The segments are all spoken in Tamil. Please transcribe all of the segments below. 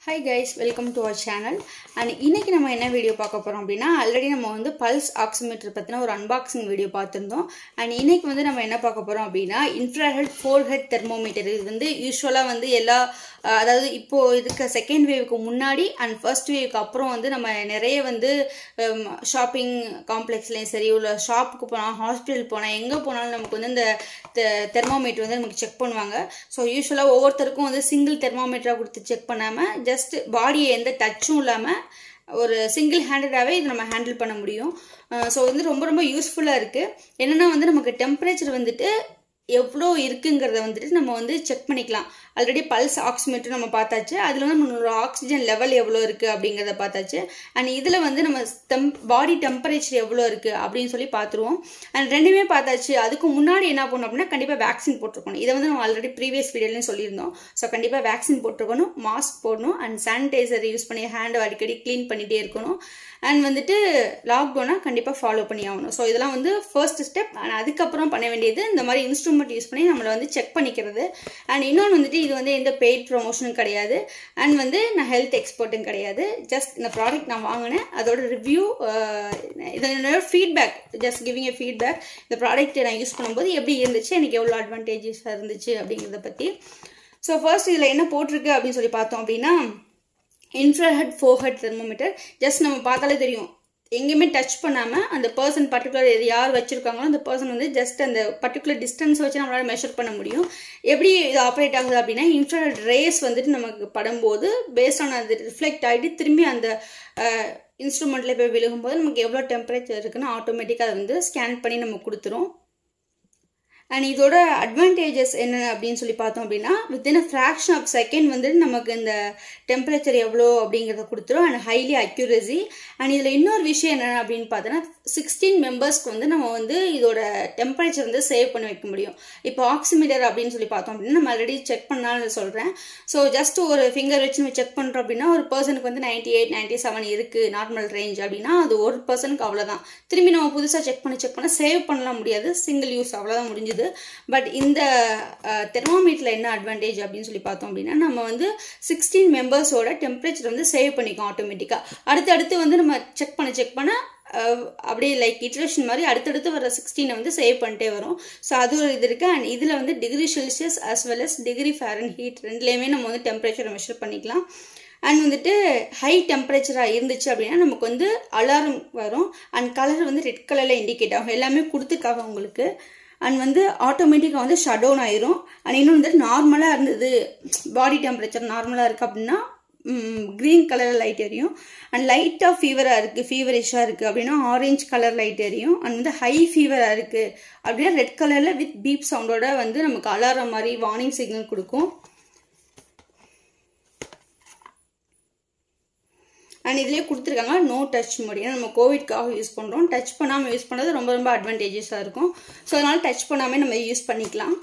high guys welcome to our channel and இன்னைக்கு நம்ம என்ன வீடியோ பார்க்க போகிறோம் அப்படின்னா ஆல்ரெடி நம்ம வந்து பல்ஸ் ஆக்சிமீட்டர் பற்றின ஒரு அன்பாக்சிங் வீடியோ பார்த்துருந்தோம் அண்ட் இன்னைக்கு வந்து நம்ம என்ன பார்க்க போகிறோம் அப்படின்னா இன்ஃப்ராஹெட் ஃபோர் ஹெட் தெர்மோமீட்டர் இது வந்து யூஸ்வலாக வந்து எல்லா அஹ், அதாவது இப்போ இருக்க செகண்ட் வேவுக்கு முன்னாடி அண்ட் ஃபர்ஸ்ட் வேவுக்கு அப்புறம் வந்து நம்ம நிறைய வந்து ஷாப்பிங் காம்ப்ளெக்ஸ்லேயும் சரி உள்ள ஷாப்புக்கு போனால் ஹாஸ்பிட்டல் போனால் எங்கே போனாலும் நமக்கு வந்து இந்த தெர்மோமீட்டர் வந்து நமக்கு செக் பண்ணுவாங்க ஸோ யூஸ்வலாக ஒவ்வொருத்தருக்கும் வந்து சிங்கிள் தெர்மோமீட்டராக கொடுத்து செக் பண்ணாமல் ஜஸ்ட் பாடியை எந்த டச்சும் இல்லாமல் ஒரு சிங்கிள் ஹேண்டடாகவே இது நம்ம ஹேண்டில் பண்ண முடியும் ஸோ வந்து ரொம்ப ரொம்ப யூஸ்ஃபுல்லாக இருக்குது என்னென்னா வந்து நமக்கு டெம்பரேச்சர் வந்துட்டு எவ்வளோ இருக்குங்கிறத வந்துட்டு நம்ம வந்து செக் பண்ணிக்கலாம் ஆல்ரெடி பல்ஸ் ஆக்சிமீட்டர் நம்ம பார்த்தாச்சு அதில் வந்து நம்மளோட ஆக்சிஜன் லெவல் எவ்வளோ இருக்குது அப்படிங்கிறத பார்த்தாச்சு அண்ட் இதில் வந்து நம்ம டெம் பாடி டெம்பரேச்சர் எவ்வளோ இருக்குது அப்படின்னு சொல்லி பார்த்துருவோம் அண்ட் ரெண்டுமே பார்த்தாச்சு அதுக்கு முன்னாடி என்ன பண்ணணும் அப்படின்னா கண்டிப்பாக வேக்சின் போட்டிருக்கணும் இதை வந்து நம்ம ஆல்ரெடி ப்ரீவியஸ் வீடியோலையும் சொல்லியிருந்தோம் ஸோ கண்டிப்பாக வேக்சின் போட்டிருக்கணும் மாஸ்க் போடணும் அண்ட் சானிடைசர் யூஸ் பண்ணி ஹேண்டை அடிக்கடி க்ளீன் பண்ணிகிட்டே இருக்கணும் அண்ட் வந்துட்டு லாக்டவுனை கண்டிப்பாக ஃபாலோ பண்ணி ஆகணும் ஸோ இதெல்லாம் வந்து ஃபர்ஸ்ட் ஸ்டெப் அண்ட் அதுக்கப்புறம் பண்ண வேண்டியது இந்த மாதிரி இன்ஸ்ட்ருமெண்ட் யூஸ் பண்ணி நம்மளை வந்து செக் பண்ணிக்கிறது அண்ட் இன்னொன்று வந்துட்டு இது வந்து எந்த பெய்ட் ப்ரொமோஷனும் கிடையாது அண்ட் வந்து நான் ஹெல்த் எக்ஸ்பர்ட்டும் கிடையாது ஜஸ்ட் இந்த ப்ராடக்ட் நான் வாங்கினேன் அதோட ரிவ்யூ இதனோட feedback just giving a feedback இந்த ப்ராடக்ட் நான் யூஸ் பண்ணும்போது எப்படி இருந்துச்சு எனக்கு எவ்வளோ அட்வான்டேஜஸாக இருந்துச்சு அப்படிங்கிறத பற்றி ஸோ ஃபர்ஸ்ட் இதில் என்ன போட்டிருக்கு அப்படின்னு சொல்லி பார்த்தோம் அப்படின்னா இன்ஃப்ராஹெட் ஃபோர்ஹெட் தெர்மோமீட்டர் ஜஸ்ட் நம்ம பார்த்தாலே தெரியும் எங்கேயுமே டச் பண்ணாமல் அந்த பர்சன் பர்டிகுலர் இது யார் வச்சுருக்காங்களோ அந்த பர்சன் வந்து ஜஸ்ட் அந்த பர்டிகுலர் டிஸ்டன்ஸ் வச்சு நம்மளால் மெஷர் பண்ண முடியும் எப்படி இது ஆப்ரேட் ஆகுது அப்படின்னா இன்ஃப்ராரெட் ரேஸ் வந்துட்டு நமக்கு படும்போது பேஸ்ட் ஆன் அது ரிஃப்ளெக்ட் ஆகிட்டு திரும்பி அந்த இன்ஸ்ட்ருமெண்ட்டில் போய் விழுகும்போது நமக்கு எவ்வளோ டெம்பரேச்சர் இருக்குன்னு ஆட்டோமேட்டிக்காக அதை வந்து ஸ்கேன் பண்ணி நம்ம கொடுத்துரும் அண்ட் இதோட அட்வான்டேஜஸ் என்ன அப்படின்னு சொல்லி பார்த்தோம் அப்படின்னா within a fraction of second வந்துட்டு நமக்கு இந்த டெம்பரேச்சர் எவ்வளோ அப்படிங்கிறத கொடுத்துரும் அண்ட் ஹைலி அக்யூரசி அண்ட் இதில் இன்னொரு விஷயம் என்ன அப்படின்னு பார்த்தோன்னா சிக்ஸ்டீன் மெம்பர்ஸ்க்கு வந்து நம்ம வந்து இதோட டெம்பரேச்சர் வந்து சேவ் பண்ணி வைக்க முடியும் இப்போ ஆக்சிமீட்டர் அப்படின்னு சொல்லி பார்த்தோம் அப்படின்னா நம்ம ஆல்ரெடி செக் பண்ணாலும் சொல்கிறேன் ஸோ ஜஸ்ட் ஒரு ஃபிங்கர் வச்சு நம்ம செக் பண்ணுறோம் அப்படின்னா ஒரு பர்சனுக்கு வந்து நைன்டி எயிட் நைன்டி செவன் இருக்குது நார்மல் ரேஞ்ச் அப்படின்னா அது ஒரு பர்சனுக்கு அவ்வளோதான் திரும்பி நம்ம புதுசாக செக் பண்ணி செக் பண்ண சேவ் பண்ணலாம் முடியாது சிங்கிள் யூஸ் அவ்வளோதான் முடிஞ்சுது பட் இந்த தெர்மோமீட்டரில் என்ன அட்வான்டேஜ் அப்படின்னு சொல்லி பார்த்தோம் அப்படின்னா நம்ம வந்து சிக்ஸ்டீன் மெம்பர்ஸோட டெம்பரேச்சர் வந்து சேவ் பண்ணிக்கும் ஆட்டோமேட்டிக்காக அடுத்தடுத்து வந்து நம்ம செக் பண்ண செக் பண்ண அஹ், அப்படியே லைக் இட்ரேஷன் மாதிரி அடுத்தடுத்து வர சிக்ஸ்டீனை வந்து சேவ் பண்ணிட்டே வரும் ஸோ அது ஒரு இது இருக்குது அண்ட் இதில் வந்து degree Celsius as well as degree Fahrenheit ரெண்டுலேயுமே நம்ம வந்து டெம்பரேச்சரை மெஷர் பண்ணிக்கலாம் அண்ட் வந்துட்டு ஹை டெம்பரேச்சராக இருந்துச்சு அப்படின்னா நமக்கு வந்து அலாரம் வரும் அண்ட் கலர் வந்து ரெட் கலரில் இண்டிகேட் ஆகும் எல்லாமே கொடுத்துருக்காங்க உங்களுக்கு அண்ட் வந்து ஆட்டோமேட்டிக்காக வந்து ஷட் டவுன் ஆயிரும் அண்ட் இன்னொன்று வந்து நார்மலாக இருந்தது பாடி டெம்பரேச்சர் நார்மலாக இருக்குது அப்படின்னா க்ரீன் கலரில் லைட் எரியும் அண்ட் லைட்டாக ஃபீவராக இருக்குது ஃபீவரிஷாக இருக்குது அப்படின்னா ஆரஞ்ச் கலர் லைட் எரியும் அண்ட் வந்து ஹை ஃபீவராக இருக்குது அப்படின்னா ரெட் கலரில் வித் பீப் சவுண்டோட வந்து நமக்கு அலாரம் மாதிரி வார்னிங் சிக்னல் கொடுக்கும் அண்ட் இதுலேயே கொடுத்துருக்காங்க நோ டச் மோட் ஏன்னா நம்ம கோவிட்காக யூஸ் பண்ணுறோம் டச் பண்ணாமல் யூஸ் பண்ணுறது ரொம்ப ரொம்ப அட்வான்டேஜஸாக இருக்கும் ஸோ அதனால் டச் பண்ணாமல் நம்ம யூஸ் பண்ணிக்கலாம்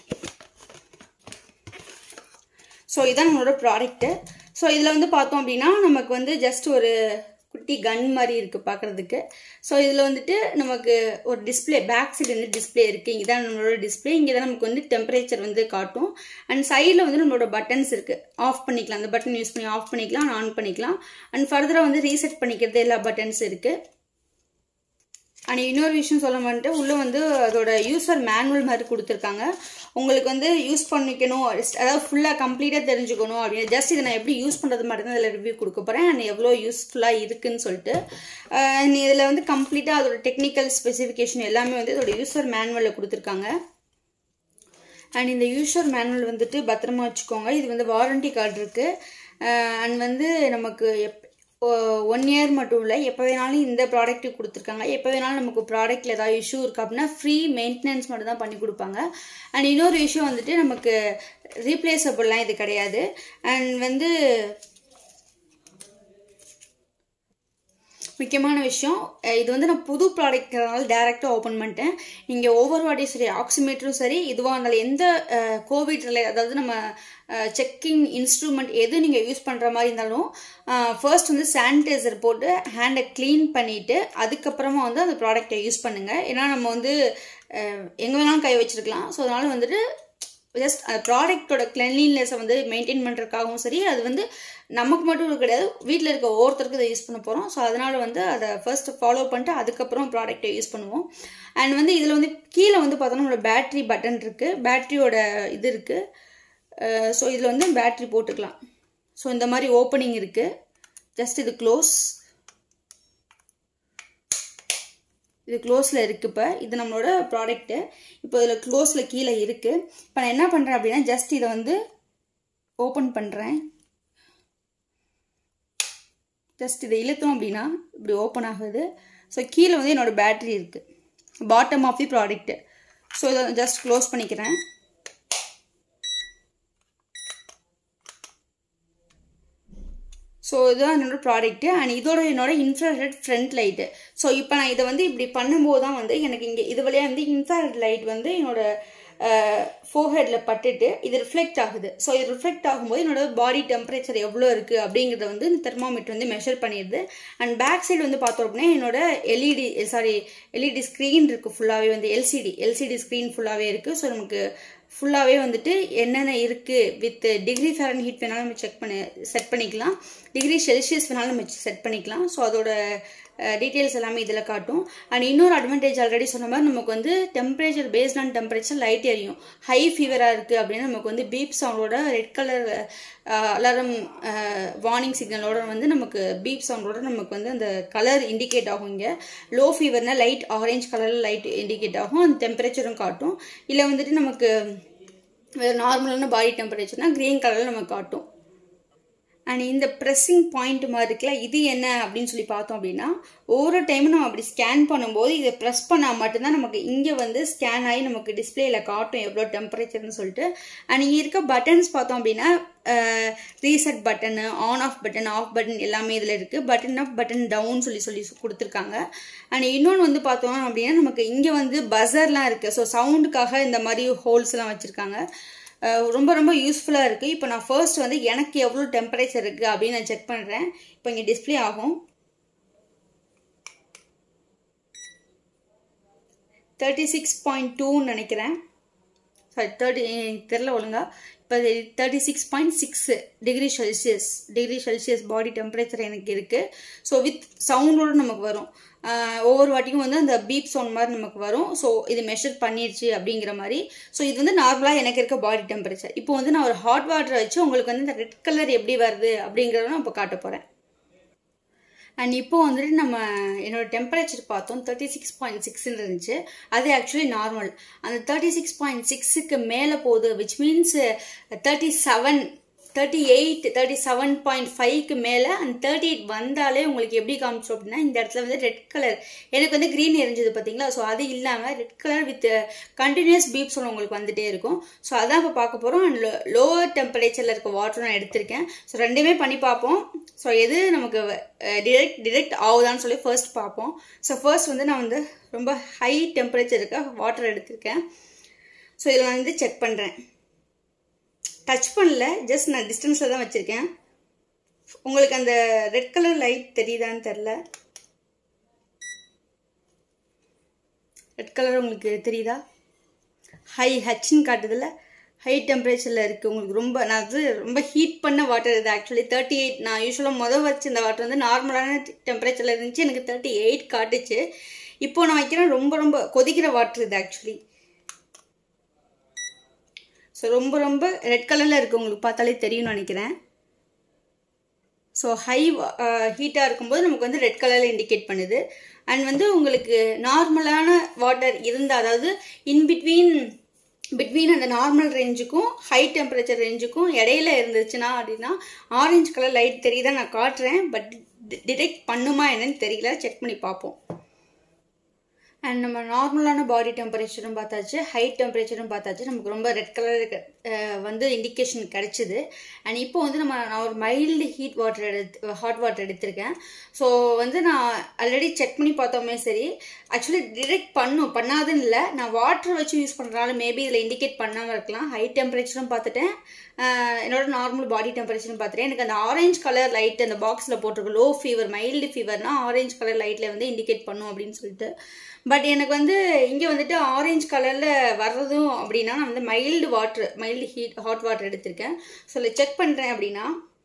ஸோ இதான் நம்மளோட ப்ராடக்ட்டு ஸோ இதில் வந்து பார்த்தோம் அப்படின்னா நமக்கு வந்து ஜஸ்ட் ஒரு குட்டி கன் மாதிரி இருக்குது பார்க்குறதுக்கு ஸோ இதில் வந்துட்டு நமக்கு ஒரு டிஸ்ப்ளே பேக் சைடு வந்து டிஸ்ப்ளே இருக்குது இங்கே தான் நம்மளோட டிஸ்ப்ளே இங்கே தான் நமக்கு வந்து டெம்பரேச்சர் வந்து காட்டும் அண்ட் சைடில் வந்து நம்மளோட பட்டன்ஸ் இருக்குது ஆஃப் பண்ணிக்கலாம் அந்த பட்டன் யூஸ் பண்ணி ஆஃப் பண்ணிக்கலாம் ஆன் பண்ணிக்கலாம் அண்ட் ஃபர்தராக வந்து ரீசெட் பண்ணிக்கிறது எல்லா பட்டன்ஸ் இருக்குது அண்ட் இன்னொரு விஷயம் சொல்ல வந்துட்டு உள்ளே வந்து அதோட யூசர் மேனுவல் மாதிரி கொடுத்துருக்காங்க உங்களுக்கு வந்து யூஸ் பண்ணிக்கணும் அதாவது ஃபுல்லாக கம்ப்ளீட்டாக தெரிஞ்சுக்கணும் அப்படின்னு ஜஸ்ட் இதை நான் எப்படி யூஸ் பண்ணுறது மட்டும் தான் இதில் ரிவ்யூ கொடுக்க போகிறேன் அண்ட் எவ்வளோ யூஸ்ஃபுல்லாக இருக்குன்னு சொல்லிட்டு அண்ட் இதில் வந்து கம்ப்ளீட்டாக அதோட டெக்னிக்கல் ஸ்பெசிஃபிகேஷன் எல்லாமே வந்து இதோட யூசர் மேனுவலில் கொடுத்துருக்காங்க அண்ட் இந்த யூசர் மேனுவல் வந்துட்டு பத்திரமா வச்சுக்கோங்க இது வந்து வாரண்டி கார்டு இருக்குது அண்ட் வந்து நமக்கு எப் ஒன் இயர் மட்டும் இல்லை எப்போ வேணாலும் இந்த ப்ராடக்ட் கொடுத்துருக்காங்க எப்போ வேணாலும் நமக்கு ப்ராடக்ட்டில் ஏதாவது இஷ்யூ இருக்குது அப்படின்னா ஃப்ரீ மெயின்டெனன்ஸ் மட்டும் தான் பண்ணி கொடுப்பாங்க அண்ட் இன்னொரு விஷயம் வந்துட்டு நமக்கு ரீப்ளேஸபிள்லாம் இது கிடையாது அண்ட் வந்து முக்கியமான விஷயம் அஹ் இது வந்து நான் புது ப்ராடக்ட்னால டேரெக்டாக ஓப்பன் பண்ணிட்டேன் நீங்கள் ஒவ்வொரு வாட்டியும் சரி ஆக்சிமீட்டரும் சரி இதுவாக இருந்தாலும் எந்த கோவிட் ரிலே அதாவது நம்ம செக்கிங் இன்ஸ்ட்ருமெண்ட் எது நீங்கள் யூஸ் பண்ணுற மாதிரி இருந்தாலும் ஃபர்ஸ்ட் வந்து சானிடைசர் போட்டு ஹேண்டை க்ளீன் பண்ணிவிட்டு அதுக்கப்புறமா வந்து அந்த ப்ராடக்டை யூஸ் பண்ணுங்கள் ஏன்னா நம்ம வந்து எங்கே வேணாலும் கை வச்சிருக்கலாம் ஸோ அதனால் வந்துட்டு ஜஸ்ட் அந்த ப்ராடக்ட்டோட கிளென்லினஸை வந்து மெயின்டைன் பண்ணுறதுக்காகவும் சரி அது வந்து நமக்கு மட்டும் கிடையாது வீட்டில் இருக்க ஒவ்வொருத்தருக்கும் இதை யூஸ் பண்ண போகிறோம் ஸோ அதனால் வந்து அதை ஃபர்ஸ்ட் ஃபாலோ பண்ணிட்டு அதுக்கப்புறம் ப்ராடக்ட்டை யூஸ் பண்ணுவோம் அண்ட் வந்து இதில் வந்து கீழே வந்து பார்த்தோன்னா நம்மளோட பேட்ரி பட்டன் இருக்குது பேட்ரியோட இது இருக்குது ஸோ இதில் வந்து பேட்ரி போட்டுக்கலாம் ஸோ இந்த மாதிரி ஓப்பனிங் இருக்குது ஜஸ்ட் இது க்ளோஸ் இது க்ளோஸில் இருக்குது இப்போ இது நம்மளோட ப்ராடக்ட்டு இப்போ இதில் க்ளோஸில் கீழே இருக்குது இப்போ நான் என்ன பண்ணுறேன் அப்படின்னா ஜஸ்ட் இதை வந்து ஓப்பன் பண்ணுறேன் ஜஸ்ட் இதை இழுத்தோம் அப்படின்னா இப்படி ஓப்பன் ஆகுது ஸோ கீழே வந்து என்னோடய பேட்ரி இருக்குது bottom of the product so இதை ஜஸ்ட் க்ளோஸ் பண்ணிக்கிறேன் ஸோ இதுதான் என்னோட ப்ராடக்ட்டு அண்ட் இதோட என்னோட இன்ஃப்ராரெட் ஃப்ரண்ட் லைட்டு ஸோ இப்போ நான் இதை வந்து இப்படி பண்ணும்போது தான் வந்து எனக்கு இங்கே இது வழியாக வந்து இன்ஃப்ராரெட் லைட் வந்து என்னோட ஃபோர்ஹெட்டில் பட்டுட்டு இது ரிஃப்ளெக்ட் ஆகுது ஸோ இது ரிஃப்ளெக்ட் ஆகும்போது என்னோட பாடி டெம்பரேச்சர் எவ்வளோ இருக்குது அப்படிங்கிறத வந்து இந்த தெர்மாமீட்டர் வந்து மெஷர் பண்ணிடுது அண்ட் பேக் சைடு வந்து பார்த்தோம் அப்படின்னா என்னோட எல்இடி சாரி எல்இடி ஸ்க்ரீன் இருக்குது ஃபுல்லாகவே வந்து எல்சிடி எல்சிடி ஸ்க்ரீன் ஃபுல்லாகவே இருக்குது ஸோ நமக்கு ஃபுல்லாகவே வந்துட்டு என்னென்ன இருக்குது வித் டிகிரி ஃபேரன் ஹீட் வேணாலும் நம்ம செக் பண்ணி செட் பண்ணிக்கலாம் டிகிரி செல்சியஸ் வேணாலும் நம்ம செட் பண்ணிக்கலாம் ஸோ அதோட டீட்டெயில்ஸ் எல்லாமே இதில் காட்டும் அண்ட் இன்னொரு அட்வான்டேஜ் ஆல்ரெடி சொன்ன மாதிரி நமக்கு வந்து temperature based on temperature light எரியும் ஹை ஃபீவராக இருக்குது அப்படின்னா நமக்கு வந்து பீப் சவுண்டோட ரெட் கலர் அலாரம் வார்னிங் சிக்னலோட வந்து நமக்கு பீப் சவுண்டோட நமக்கு வந்து அந்த கலர் இண்டிகேட் ஆகும் இங்கே லோ ஃபீவர்னா லைட் ஆரஞ்ச் கலரில் லைட் இண்டிகேட் ஆகும் அந்த டெம்பரேச்சரும் காட்டும் இல்லை வந்துட்டு நமக்கு நார்மலான பாடி டெம்பரேச்சர்னால் க்ரீன் கலரில் நமக்கு காட்டும் அண்ட் இந்த ப்ரெஸ்ஸிங் பாயிண்ட் மாதிரி இருக்குல்ல இது என்ன அப்படின்னு சொல்லி பார்த்தோம் அப்படின்னா ஒவ்வொரு டைமும் நம்ம அப்படி ஸ்கேன் பண்ணும்போது இதை ப்ரெஸ் பண்ணால் மட்டும்தான் நமக்கு இங்கே வந்து ஸ்கேன் ஆகி நமக்கு டிஸ்பிளேயில் காட்டும் எவ்வளோ டெம்பரேச்சர்னு சொல்லிட்டு அண்ட் இங்கே இருக்க பட்டன்ஸ் பார்த்தோம் அப்படின்னா reset button on off button off button எல்லாமே இதில் இருக்குது பட்டன் அப் பட்டன் டவுன் சொல்லி சொல்லி கொடுத்துருக்காங்க அண்ட் இன்னொன்று வந்து பார்த்தோம் அப்படின்னா நமக்கு இங்கே வந்து பஸர்லாம் இருக்குது ஸோ சவுண்டுக்காக இந்த மாதிரி ஹோல்ஸ்லாம் வச்சுருக்காங்க ரொம்ப ரொம்ப யூஸ்ஃபுல்லாக இருக்குது இப்போ நான் ஃபர்ஸ்ட் வந்து எனக்கு எவ்வளோ டெம்பரேச்சர் இருக்குது அப்படின்னு நான் செக் பண்ணுறேன் இப்போ இங்கே டிஸ்பிளே ஆகும் தேர்ட்டி சிக்ஸ் பாயிண்ட் டூன்னு நினைக்கிறேன் சாரி தேர்ட்டி தெரில ஒழுங்கா இப்போ thirty six point six degree Celsius degree Celsius body temperature எனக்கு இருக்குது ஸோ வித் சவுண்டோடு நமக்கு வரும் ஒவ்வொரு வாட்டியும் வந்து அந்த பீப் சவுண்ட் மாதிரி நமக்கு வரும் ஸோ இது மெஷர் பண்ணிடுச்சு அப்படிங்கிற மாதிரி ஸோ இது வந்து நார்மலாக எனக்கு இருக்க பாடி டெம்பரேச்சர் இப்போ வந்து நான் ஒரு ஹாட் வாட்டரை வச்சு உங்களுக்கு வந்து இந்த ரெட் கலர் எப்படி வருது அப்படிங்கிறத நான் இப்போ காட்ட போகிறேன் அண்ட் இப்போ வந்துட்டு நம்ம என்னோட டெம்பரேச்சர் பார்த்தோம் தேர்ட்டி சிக்ஸ் பாயிண்ட் சிக்ஸ்ன்னு இருந்துச்சு அது ஆக்சுவலி நார்மல் அந்த தேர்ட்டி சிக்ஸ் பாயிண்ட் சிக்ஸுக்கு மேலே போகுது which means thirty seven thirty eight thirty seven point ஃபைவ்க்கு மேலே அந்த தேர்ட்டி எயிட் வந்தாலே உங்களுக்கு எப்படி காமிச்சோம் அப்படின்னா இந்த இடத்துல வந்து ரெட் கலர் எனக்கு வந்து க்ரீன் எரிஞ்சது பார்த்தீங்களா ஸோ அது இல்லாமல் red colour with continuous beeps உங்களுக்கு வந்துட்டே இருக்கும் ஸோ அதான் இப்போ பார்க்க போகிறோம் அண்ட் லோவர் டெம்பரேச்சரில் இருக்க வாட்டர் நான் எடுத்திருக்கேன் ஸோ ரெண்டுமே பண்ணி பார்ப்போம் ஸோ எது நமக்கு டிரெக்ட் டிரெக்ட் ஆகுதான்னு சொல்லி ஃபர்ஸ்ட் பார்ப்போம் ஸோ ஃபர்ஸ்ட் வந்து நான் வந்து ரொம்ப ஹை டெம்பரேச்சர் இருக்க வாட்டர் எடுத்திருக்கேன் ஸோ இதில் நான் வந்து செக் பண்ணுறேன் டச் பண்ணல ஜஸ்ட் நான் டிஸ்டன்ஸில் தான் வச்சுருக்கேன் உங்களுக்கு அந்த ரெட் கலர் லைட் தெரியுதான்னு தெரில ரெட் கலர் உங்களுக்கு தெரியுதா ஹை ஹச்ன்னு காட்டுதில்ல ஹை டெம்பரேச்சரில் இருக்குது உங்களுக்கு ரொம்ப நான் அது ரொம்ப ஹீட் பண்ண வாட்டர் இது ஆக்சுவலி தேர்ட்டி எயிட் நான் யூஸ்வலாக மொதல் வச்சு இந்த வாட்டர் வந்து நார்மலான டெம்பரேச்சரில் இருந்துச்சு எனக்கு தேர்ட்டி எயிட் காட்டுச்சு இப்போ நான் வைக்கிறேன் ரொம்ப ரொம்ப கொதிக்கிற வாட்டர் இது ஆக்சுவலி ஸோ ரொம்ப ரொம்ப ரெட் கலரில் இருக்குது உங்களுக்கு பார்த்தாலே தெரியும்னு நினைக்கிறேன் ஸோ ஹை ஹீட்டாக இருக்கும்போது நமக்கு வந்து ரெட் கலரில் இண்டிகேட் பண்ணுது அண்ட் வந்து உங்களுக்கு நார்மலான வாட்டர் இருந்தால் அதாவது இன் பிட்வீன் பிட்வீன் அந்த நார்மல் ரேஞ்சுக்கும் ஹை டெம்பரேச்சர் ரேஞ்சுக்கும் இடையில இருந்துச்சுன்னா அப்படின்னா ஆரஞ்சு கலர் லைட் தெரியுதா நான் காட்டுறேன் பட் டிடெக்ட் பண்ணுமா என்னன்னு தெரியல செக் பண்ணி பார்ப்போம் அண்ட் நம்ம நார்மலான பாடி டெம்பரேச்சரும் பார்த்தாச்சு ஹை டெம்பரேச்சரும் பார்த்தாச்சு நமக்கு ரொம்ப ரெட் கலர் வந்து இண்டிகேஷன் கிடச்சிது அண்ட் இப்போ வந்து நம்ம நான் ஒரு மைல்டு ஹீட் வாட்டர் எடுத்து ஹாட் வாட்டர் எடுத்திருக்கேன் ஸோ வந்து நான் ஆல்ரெடி செக் பண்ணி பார்த்தோமே சரி ஆக்சுவலி டிரெக்ட் பண்ணும் பண்ணாதுன்னு இல்லை நான் வாட்டர் வச்சு யூஸ் பண்ணுறனால மேபி இதில் இண்டிகேட் பண்ணாமல் இருக்கலாம் ஹை டெம்பரேச்சரும் பார்த்துட்டேன் என்னோட நார்மல் பாடி டெம்பரேச்சர்னு பார்த்துட்டேன் எனக்கு அந்த ஆரஞ்சு கலர் லைட் அந்த பாக்ஸில் போட்டிருக்கு லோ ஃபீவர் மைல்டு ஃபீவர்னா ஆரஞ்சு கலர் லைட்டில் வந்து இண்டிகேட் பண்ணும் அப்படின்னு சொல்லிட்டு பட் எனக்கு வந்து இங்கே வந்துட்டு ஆரஞ்சு கலரில் வர்றதும் அப்படின்னா நான் வந்து mild water mild heat hot water எடுத்திருக்கேன் ஸோ செக் பண்ணுறேன் அப்படின்னா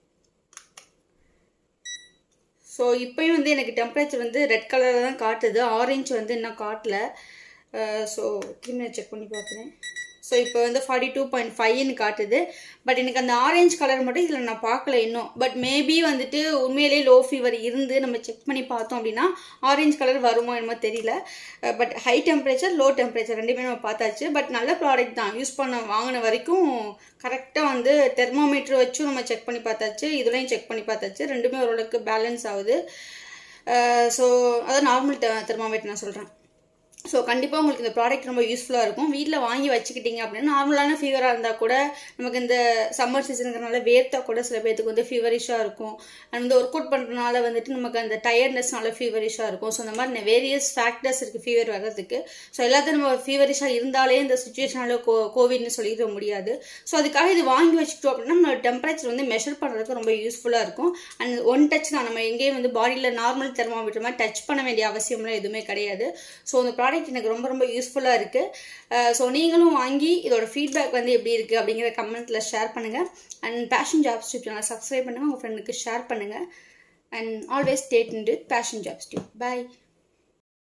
ஸோ இப்போயும் வந்து எனக்கு டெம்பரேச்சர் வந்து ரெட் கலரில் தான் காட்டுது ஆரஞ்சு வந்து இன்னும் காட்டல ஸோ திரும்பி செக் பண்ணி பார்க்குறேன் ஸோ இப்போ வந்து ஃபார்ட்டி டூ பாயிண்ட் ஃபைவ்னு காட்டுது பட் எனக்கு அந்த ஆரஞ்சு கலர் மட்டும் இதில் நான் பார்க்கல இன்னும் பட் மேபி வந்துட்டு உண்மையிலேயே லோ ஃபீவர் இருந்து நம்ம செக் பண்ணி பார்த்தோம் அப்படின்னா ஆரஞ்சு கலர் வருமோ என்னமோ தெரியல but high temperature low temperature ரெண்டுமே நம்ம பார்த்தாச்சு பட் நல்ல ப்ராடக்ட் தான் யூஸ் பண்ண வாங்கின வரைக்கும் கரெக்டாக வந்து தெர்மோமீட்டர் வச்சும் நம்ம செக் பண்ணி பார்த்தாச்சு இதுலையும் செக் பண்ணி பார்த்தாச்சு ரெண்டுமே ஓரளவுக்கு பேலன்ஸ் ஆகுது ஸோ அதான் நார்மல் தெர்மோமீட்டர் நான் சொல்கிறேன் ஸோ கண்டிப்பாக உங்களுக்கு இந்த ப்ராடக்ட் ரொம்ப யூஸ்ஃபுல்லாக இருக்கும் வீட்டில் வாங்கி வச்சுக்கிட்டீங்க அப்படின்னா நார்மலான ஃபீவராக இருந்தால் கூட நமக்கு இந்த சம்மர் சீசனுங்கிறனால வேர்த்தா கூட சில பேர்த்துக்கு வந்து ஃபீவரிஷாக இருக்கும் அண்ட் வந்து ஒர்க் அவுட் பண்ணுறதுனால வந்துட்டு நமக்கு அந்த டயர்ட்னஸ்னால ஃபீவரிஷாக இருக்கும் ஸோ அந்த மாதிரி வேரியஸ் ஃபேக்டர்ஸ் இருக்குது ஃபீவர் வர்றதுக்கு ஸோ எல்லாத்தையும் நம்ம ஃபீவரிஷாக இருந்தாலே இந்த சுச்சுவேஷனால கோ கோவிட்னு சொல்லிட முடியாது ஸோ அதுக்காக இது வாங்கி வச்சுக்கிட்டோம் அப்படின்னா நம்ம டெம்பரேச்சர் வந்து மெஷர் பண்ணுறதுக்கு ரொம்ப யூஸ்ஃபுல்லாக இருக்கும் அண்ட் ஒன் டச் தான் நம்ம எங்கேயும் வந்து பாடியில் நார்மல் தெர்மாமீட்டர் மாதிரி டச் பண்ண வேண்டிய அவசியம்லாம் எதுவுமே கிடையாது ஸோ அந்த ப்ராடக்ட் எனக்கு ரொம்ப ரொம்ப யூஸ்ஃபுல்லாக இருக்குது ஸோ நீங்களும் வாங்கி இதோட ஃபீட்பேக் வந்து எப்படி இருக்குது அப்படிங்கிற கமெண்ட்டில் ஷேர் பண்ணுங்கள் and Passion Jobs Tube channel subscribe பண்ணுங்கள் உங்கள் ஃப்ரெண்டுக்கு ஷேர் பண்ணுங்கள் and always stayed in Passion Jobs Tube bye